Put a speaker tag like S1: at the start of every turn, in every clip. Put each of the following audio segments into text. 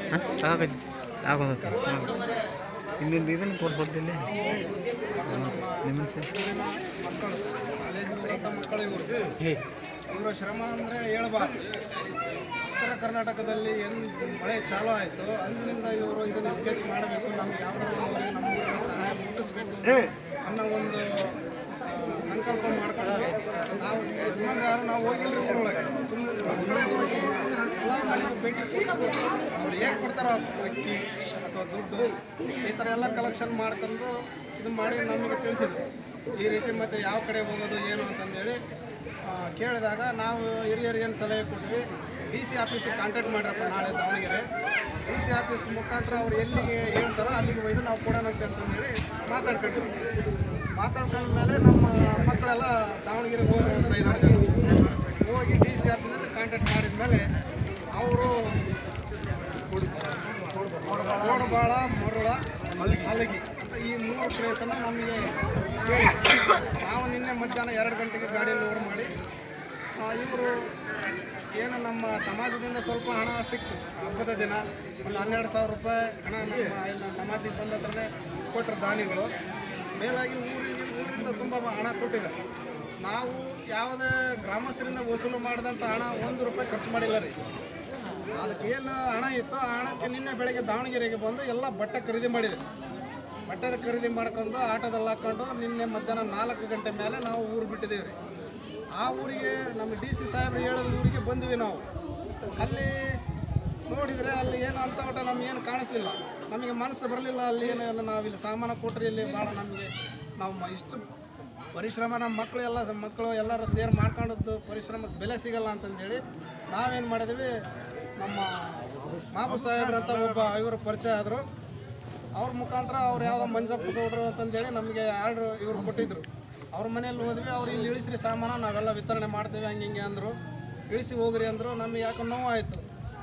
S1: ಆಗೋದು ಆಗೋದು ಇನ್ನೊಂದು ಇದನ್ನು ಕೊಡ್ಬೋದಿಲ್ಲ ನಿಮ್ಮ
S2: ಮಕ್ಕಳು ಕಾಲೇಜಿಗೆ ಹೋದಂಥ ಮಕ್ಕಳು ಇವರು ಇವರ ಶ್ರಮ ಅಂದರೆ ಹೇಳ್ಬಾರ್ದು ಉತ್ತರ ಕರ್ನಾಟಕದಲ್ಲಿ ಏನು ಮಳೆ ಚಾಲೂ ಆಯಿತು ಅಂದಿನಿಂದ ಇವರು ಇದನ್ನು ಸ್ಕೆಚ್ ಮಾಡಬೇಕು ನಮ್ಗೆ ಯಾವುದಾದ್ರು ಒಂದು ನಮ್ಮ ಊರಿನ ಸಹಾಯ ಮುಟ್ಟಿಸ್ಬೇಕು ಅನ್ನೋ ಒಂದು ಆ, ಸಂಕಲ್ಪ ಮಾಡ್ಕೊಂಡು ನಾವು ಯಜಮಾನ್ರು ಯಾರು ನಾವು ಹೋಗಿಲ್ರಿ ಊರೊಳಗೆ ಸುಮ್ಮನೆ ಮಕ್ಕಳೇ ಹೋಗಿ ಎಲ್ಲ ಮನೆಗೆ ಭೇಟಿ ಕೊಟ್ಟು ಅವ್ರು ಹೇಗೆ ಕೊಡ್ತಾರೋ ಅಕ್ಕಿ ಅಥವಾ ದುಡ್ಡು ಈ ಥರ ಎಲ್ಲ ಕಲೆಕ್ಷನ್ ಮಾಡ್ಕೊಂಡು ಇದು ಮಾಡಿ ನಮಗೆ ತಿಳಿಸಿದ್ರು ಈ ರೀತಿ ಮತ್ತು ಯಾವ ಕಡೆ ಹೋಗೋದು ಏನು ಅಂತಂದೇಳಿ ಆ, ಕೇಳಿದಾಗ ನಾವು ಹಿರಿಯರಿಗೆ ಏನು ಸಲಹೆ ಕೊಟ್ವಿ ಡಿ ಸಿ ಆಫೀಸಿಗೆ ಕಾಂಟ್ಯಾಕ್ಟ್ ಮಾಡ್ರಪ್ಪ ನಾಳೆ ದಾವಣಗೆರೆ ಡಿ ಸಿ ಆಫೀಸ್ ಮುಖಾಂತರ ಅವ್ರು ಎಲ್ಲಿಗೆ ಹೇಳ್ತಾರೋ ಅಲ್ಲಿಗೆ ಒಯ್ದು ನಾವು ಕೊಡೋಣಂತೆ ಅಂತಂದೇಳಿ ಮಾತಾಡ್ಕೊಂಡ್ರು ಮಾತಾಡ್ಕೊಂಡ್ಮೇಲೆ ನಮ್ಮ ಮಕ್ಕಳೆಲ್ಲ ದಾವಣಗೆರೆಗೆ ಹೋದ್ರು ಒಂದು ಐದಾರು ಜನ ಹೋಗಿ ಡಿ ಸಿ ಆಫೀಸಲ್ಲಿ ಕಾಂಟ್ಯಾಕ್ಟ್ ಮಾಡಿದ್ಮೇಲೆ ಅವರು ಕೋಡಬಾಳ ಮರುಳ ಹಲಗಿ ಅಂತ ಈ ಮೂರು ಪ್ಲೇಸನ್ನು ನಮಗೆ ಹೇಳಿ ನಾವು ನಿನ್ನೆ ಮಧ್ಯಾಹ್ನ ಎರಡು ಗಂಟೆಗೆ ಗಾಡಿಯಲ್ಲಿ ಓಡ್ ಮಾಡಿ ಇವರು ಏನು ನಮ್ಮ ಸಮಾಜದಿಂದ ಸ್ವಲ್ಪ ಹಣ ಸಿಕ್ತು ಹಬ್ಬದ ದಿನ ಒಂದು ಹನ್ನೆರಡು ಸಾವಿರ ರೂಪಾಯಿ ಹಣ ನಮ್ಮ ಎಲ್ಲ ನಮಾಜಿಗೆ ಬಂದ ಹತ್ರನೇ ಕೊಟ್ಟರು ದಾನಿಗಳು ಮೇಲಾಗಿ ಊರಿಗೆ ಊರಿಂದ ತುಂಬ ಹಣ ಕೊಟ್ಟಿದ್ದಾರೆ ನಾವು ಯಾವುದೇ ಗ್ರಾಮಸ್ಥರಿಂದ ವಸೂಲು ಮಾಡಿದಂಥ ಹಣ ಒಂದು ರೂಪಾಯಿ ಖರ್ಚು ಮಾಡಿಲ್ಲ ರೀ ಅದಕ್ಕೆ ಏನು ಹಣ ಇತ್ತು ಆ ಹಣಕ್ಕೆ ನಿನ್ನೆ ಬೆಳಗ್ಗೆ ದಾವಣಗೆರೆಗೆ ಬಂದು ಎಲ್ಲ ಬಟ್ಟೆ ಖರೀದಿ ಮಾಡಿದೆ ಬಟ್ಟೆ ಖರೀದಿ ಮಾಡ್ಕೊಂಡು ಆಟೋದಲ್ಲಿ ಹಾಕ್ಕೊಂಡು ನಿನ್ನೆ ಮಧ್ಯಾಹ್ನ ನಾಲ್ಕು ಗಂಟೆ ಮೇಲೆ ನಾವು ಊರು ಬಿಟ್ಟಿದ್ದೀವಿ ರೀ ಆ ಊರಿಗೆ ನಮ್ಮ ಡಿ ಸಿ ಸಾಹೇಬ್ರು ಹೇಳಿದ ಊರಿಗೆ ಬಂದ್ವಿ ನಾವು ಅಲ್ಲಿ ನೋಡಿದರೆ ಅಲ್ಲಿ ಏನು ಅಂತ ಒಟ್ಟು ನಮಗೇನು ಕಾಣಿಸ್ಲಿಲ್ಲ ನಮಗೆ ಮನಸ್ಸು ಬರಲಿಲ್ಲ ಅಲ್ಲಿ ಏನು ನಾವು ಇಲ್ಲಿ ಸಾಮಾನು ಕೊಟ್ಟರೆ ಇಲ್ಲಿ ಭಾಳ ನಮಗೆ ನಾವು ಮ- ಇಷ್ಟು ಪರಿಶ್ರಮ ನಮ್ಮ ಮಕ್ಕಳು ಎಲ್ಲ ಮಕ್ಕಳು ಎಲ್ಲರೂ ಸೇರ್ ಮಾಡ್ಕೊಂಡದ್ದು ಪರಿಶ್ರಮಕ್ಕೆ ಬೆಲೆ ಸಿಗಲ್ಲ ಅಂತಂದೇಳಿ ನಾವೇನು ಮಾಡಿದ್ವಿ ನಮ್ಮ ಮಾಬು ಸಾಹೇಬ್ರಂತ ಒಬ್ಬ ಇವರು ಪರಿಚಯ ಆದರು ಅವ್ರ ಮುಖಾಂತರ ಅವ್ರು ಯಾವುದೋ ಮಂಜಪ್ಪ ಗೌಡ್ರು ಅಂತಂದೇಳಿ ನಮಗೆ ಆರ್ಡ್ರ್ ಇವ್ರು ಕೊಟ್ಟಿದ್ರು ಅವ್ರ ಮನೇಲಿ ಹೋದ್ವಿ ಅವ್ರು ಇಲ್ಲಿ ಇಳಿಸ್ರಿ ಸಾಮಾನು ನಾವೆಲ್ಲ ವಿತರಣೆ ಮಾಡ್ತೀವಿ ಹಂಗೆ ಹಿಂಗೆ ಅಂದರು ಇಳಿಸಿ ಹೋಗ್ರಿ ಅಂದರು ನಮಗೆ ಯಾಕೆ ನೋವು ಆಯಿತು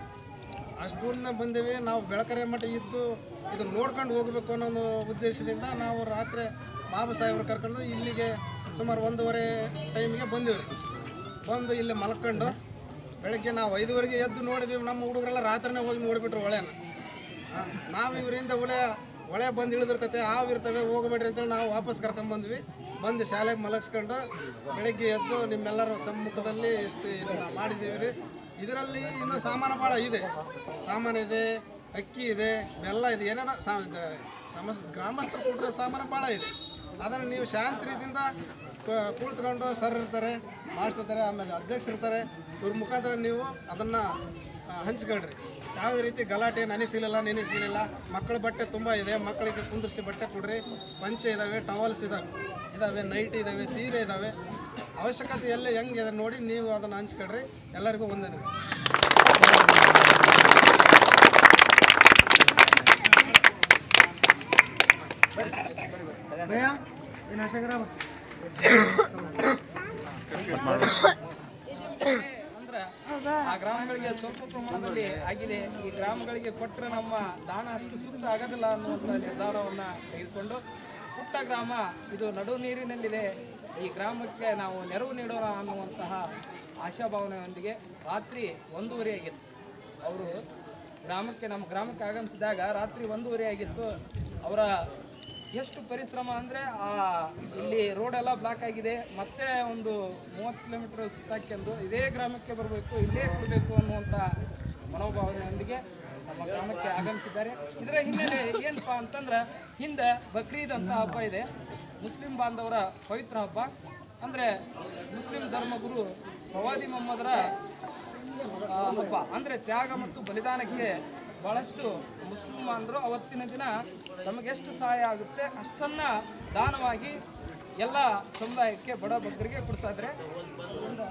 S2: ಅಷ್ಟು ದೂರದಿಂದ ಬಂದೀವಿ ನಾವು ಬೆಳಕರೆ ಮಠ ಇದ್ದು ಇದು ನೋಡ್ಕೊಂಡು ಹೋಗಬೇಕು ಅನ್ನೋ ಒಂದು ಉದ್ದೇಶದಿಂದ ನಾವು ರಾತ್ರಿ ಬಾಬಾ ಸಾಹೇಬ್ರು ಕರ್ಕೊಂಡು ಇಲ್ಲಿಗೆ ಸುಮಾರು ಒಂದೂವರೆ ಟೈಮಿಗೆ ಬಂದೀವಿ ಬಂದು ಇಲ್ಲಿ ಮಲ್ಕೊಂಡು ಬೆಳಗ್ಗೆ ನಾವು ಐದುವರೆಗೆ ಎದ್ದು ನೋಡಿದ್ವಿ ನಮ್ಮ ಹುಡುಗರೆಲ್ಲ ರಾತ್ರಿನೇ ಹೋಗಿ ನೋಡಿಬಿಟ್ರು ಒಳೆನ ಆ, ನಾವು ಇವರಿಂದ ಒಳೆ ಒಳೆ ಬಂದು ಇಳಿದಿರ್ತೈತೆ ಹಾವು ಇರ್ತವೆ ಹೋಗಬೇಡ್ರಿ ಅಂತೇಳಿ ನಾವು ವಾಪಸ್ ಕರ್ಕೊಂಬಂದ್ವಿ ಬಂದು ಶಾಲೆಗೆ ಮಲಗಿಸ್ಕೊಂಡು ಬೆಳಗ್ಗೆ ಎದ್ದು ನಿಮ್ಮೆಲ್ಲರ ಸಮ್ಮುಖದಲ್ಲಿ ಇಷ್ಟು ಇದನ್ನು ಮಾಡಿದ್ದೀವಿ ರೀ ಇದರಲ್ಲಿ ಇನ್ನೂ ಸಾಮಾನು ಭಾಳ ಇದೆ ಸಾಮಾನು ಇದೆ ಅಕ್ಕಿ ಇದೆ ಬೆಲ್ಲ ಇದೆ ಏನೇನೋ ಸಾ ಇದು ಸಮಸ್ ಗ್ರಾಮಸ್ಥರು ಕೊಟ್ಟರೆ ಸಾಮಾನು ಭಾಳ ಇದೆ ಅದನ್ನು ನೀವು ಶಾಂತಿ ರೀತಿಯಿಂದ ಕ- ಕುಳಿತುಕೊಂಡು ಸರ್ ಇರ್ತಾರೆ ಮಾಸ್ಟರ್ ಇರ್ತಾರೆ ಆಮೇಲೆ ಅಧ್ಯಕ್ಷರು ಇರ್ತಾರೆ ಇವ್ರ ಮುಖಾಂತರ ನೀವು ಅದನ್ನು ಹಂಚ್ಕೊಳ್ರಿ ಯಾವುದೇ ರೀತಿ ಗಲಾಟೆ ನನಗೆ ಸಿಗಲಿಲ್ಲ ನಿನಗೆ ಸಿಗಲಿಲ್ಲ ಮಕ್ಕಳ ಬಟ್ಟೆ ತುಂಬ ಇದೆ ಮಕ್ಕಳಿಗೆ ಕುಂದಿರಿಸಿ ಬಟ್ಟೆ ಕೊಡ್ರಿ ಪಂಚೆ ಇದ್ದಾವೆ ಟವಲ್ಸ್ ಇದ್ದಾವೆ ಇದ್ದಾವೆ ನೈಟ್ ಇದ್ದಾವೆ ಸೀರೆ ಇದ್ದಾವೆ ಅವಶ್ಯಕತೆ ಎಲ್ಲ ಹೆಂಗೆ ಇದೆ ನೋಡಿ ನೀವು ಅದನ್ನು ಹಂಚ್ಕೊಳ್ರಿ ಎಲ್ಲರಿಗೂ ವಂದನೆ
S3: ಅಂದ್ರೆ ಆ ಗ್ರಾಮಗಳಿಗೆ ಸ್ವಲ್ಪ ಪ್ರಮಾಣದಲ್ಲಿ ಆಗಿದೆ ಈ ಗ್ರಾಮಗಳಿಗೆ ಕೊಟ್ಟರೆ ನಮ್ಮ ದಾನ ಅಷ್ಟು ಸೂಕ್ತ ಆಗೋದಿಲ್ಲ ಅನ್ನುವಂಥ ನಿರ್ಧಾರವನ್ನು ತೆಗೆದುಕೊಂಡು ಪುಟ್ಟ ಗ್ರಾಮ ಇದು ನಡು ನೀರಿನಲ್ಲಿದೆ ಈ ಗ್ರಾಮಕ್ಕೆ ನಾವು ನೆರವು ನೀಡೋಣ ಅನ್ನುವಂತಹ ಆಶಾಭಾವನೆಯೊಂದಿಗೆ ರಾತ್ರಿ ಒಂದೂವರೆ ಆಗಿತ್ತು ಅವರು ಗ್ರಾಮಕ್ಕೆ ನಮ್ಮ ಗ್ರಾಮಕ್ಕೆ ಆಗಮಿಸಿದಾಗ ರಾತ್ರಿ ಒಂದೂವರೆ ಆಗಿತ್ತು ಅವರ ಎಷ್ಟು ಪರಿಶ್ರಮ ಅಂದರೆ ಆ ಇಲ್ಲಿ ರೋಡ್ ಎಲ್ಲ ಬ್ಲಾಕ್ ಆಗಿದೆ ಮತ್ತೆ ಒಂದು ಮೂವತ್ತು ಕಿಲೋಮೀಟರ್ ಸುತ್ತಾಕೊಂಡು ಇದೇ ಗ್ರಾಮಕ್ಕೆ ಬರಬೇಕು ಇಲ್ಲೇ ಕೊಡಬೇಕು ಅನ್ನುವಂಥ ಮನೋಭಾವನೆಯೊಂದಿಗೆ ನಮ್ಮ ಗ್ರಾಮಕ್ಕೆ ಆಗಮಿಸಿದ್ದಾರೆ ಇದರ ಹಿನ್ನೆಲೆ ಏನಪ್ಪ ಅಂತಂದ್ರೆ ಹಿಂದೆ ಬಕ್ರೀದ್ ಅಂತ ಹಬ್ಬ ಇದೆ ಮುಸ್ಲಿಂ ಬಾಂಧವರ ಪವಿತ್ರ ಹಬ್ಬ ಅಂದರೆ ಮುಸ್ಲಿಂ ಧರ್ಮಗುರು ಪ್ರವಾದಿ ಮೊಹಮ್ಮದರ ಆ, ಹಬ್ಬ ಅಂದರೆ ತ್ಯಾಗ ಮತ್ತು ಬಲಿದಾನಕ್ಕೆ ಬಹಳಷ್ಟು ಮುಸ್ಲಿಂ ಅಂದರು ಅವತ್ತಿನ ದಿನ ತಮಗೆ ಎಷ್ಟು ಸಹಾಯ ಆಗುತ್ತೆ ಅಷ್ಟನ್ನ ದಾನವಾಗಿ ಎಲ್ಲ ಸಮುದಾಯಕ್ಕೆ ಬಡ ಬಗ್ಗರಿಗೆ ಕೊಡ್ತಾ ಇದ್ದಾರೆ ಒಂದು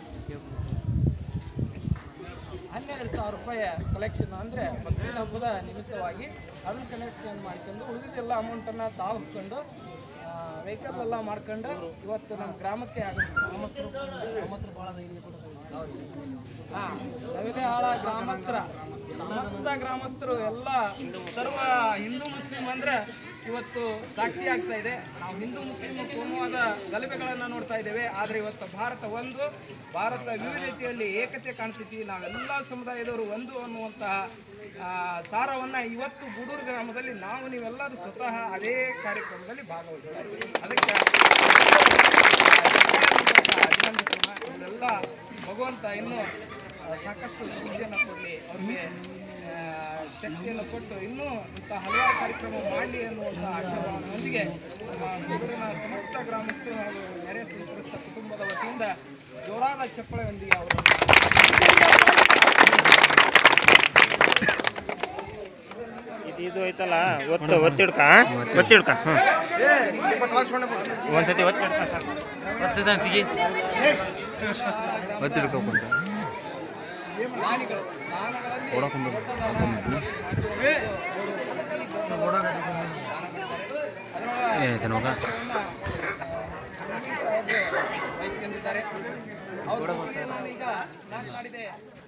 S3: ಹನ್ನೆರಡು ಸಾವಿರ ರೂಪಾಯಿ ಕಲೆಕ್ಷನ್ ಅಂದರೆ ಬಕ್ರೀದ್ ಹಬ್ಬದ ನಿಮಿತ್ತವಾಗಿ ಅದನ್ನು ಕನೆಕ್ಷನ್ ಮಾಡ್ಕೊಂಡು ಉಳಿದಿದ್ದೆಲ್ಲ ಅಮೌಂಟನ್ನು ತಾವು ಹಾಕ್ಕೊಂಡು ವೆಹಿಕಲ್ ಎಲ್ಲ ಮಾಡ್ಕೊಂಡು ಇವತ್ತು ನಮ್ಮ ಗ್ರಾಮಕ್ಕೆ ಆಗಮಿಸ್ತಾರೆ ಗ್ರಾಮಸ್ಥರು ಗ್ರಾಮಸ್ಥರು ಭಾಳ ಹಾ ನವಿಲೆ ಹಾಳ ಗ್ರಾಮಸ್ಥರ ಸಮಸ್ತ ಗ್ರಾಮಸ್ಥರು ಎಲ್ಲ ಸರ್ವ ಹಿಂದೂ ಮುಸ್ಲಿಂ ಅಂದ್ರೆ ಇವತ್ತು ಸಾಕ್ಷಿ ಆಗ್ತಾ ಇದೆ ನಾವು ಹಿಂದೂ ಮುಸ್ಲಿಂ ಕೋಮುವಾದ ಗಲಭೆಗಳನ್ನು ನೋಡ್ತಾ ಇದ್ದೇವೆ ಆದರೆ ಇವತ್ತು ಭಾರತ ಒಂದು ಭಾರತ ವಿವಿಧತೆಯಲ್ಲಿ ಏಕತೆ ಕಾಣಿಸ್ತೈತಿ ನಾವೆಲ್ಲ ಸಮುದಾಯದವರು ಒಂದು ಅನ್ನುವಂತಹ ಆ, ಸಾರವನ್ನ ಇವತ್ತು ಗೂಡೂರು ಗ್ರಾಮದಲ್ಲಿ ನಾವು ನೀವೆಲ್ಲರೂ ಸ್ವತಃ ಅದೇ ಕಾರ್ಯಕ್ರಮದಲ್ಲಿ ಭಾಗವಹಿಸ್ತಾರೆ ಅದಕ್ಕೆ ಅಭಿನಂದಿಸೋಣ ಇದೆಲ್ಲ ಭಗವಂತ ಇನ್ನೂ ಆ, ಸಾಕಷ್ಟು ಬುದ್ಧಿಯನ್ನು ಕೊಡಲಿ ಅವ್ರಿಗೆ ಆ, ಶಕ್ತಿಯನ್ನು ಕೊಟ್ಟು ಇನ್ನೂ ಇಂಥ ಹಲವಾರು ಕಾರ್ಯಕ್ರಮ ಮಾಡಲಿ ಅನ್ನುವಂಥ ಆಶೀರ್ವಾದದೊಂದಿಗೆ ನಮ್ಮ ಗೂಡೂರಿನ ಸಮಸ್ತ ಗ್ರಾಮಸ್ಥರು ಹಾಗೂ ನೆರೆ ಸಂತ್ರಸ್ತ ಕುಟುಂಬದ ವತಿಯಿಂದ ಜೋರಾದ ಚಪ್ಪಳೆಯೊಂದಿಗೆ ಅವರು
S4: ಇದು ಇದು ಐತಲ್ಲ ಒತ್ತು ಒತ್ತಿಡ್ಕ ಒತ್ತಿಡ್ಕ ಹ್ಞೂ ಒಂದ್ಸತಿ ಒತ್ತಿಡ್ಕ ಸಾಕು
S1: ಒತ್ತಿಡ್ಕೊಂತ
S3: ದಾನಿಗಳು ದಾನಗಳಲ್ಲಿ
S1: ಓಡಾಕೊಂಡು ಏನೈತೆ ನೋಗ
S3: ವಹಿಸ್ಕೊಂಡಿದ್ದಾರೆ ಅವರು ಈಗ ಮಾತನಾಡಿದೆ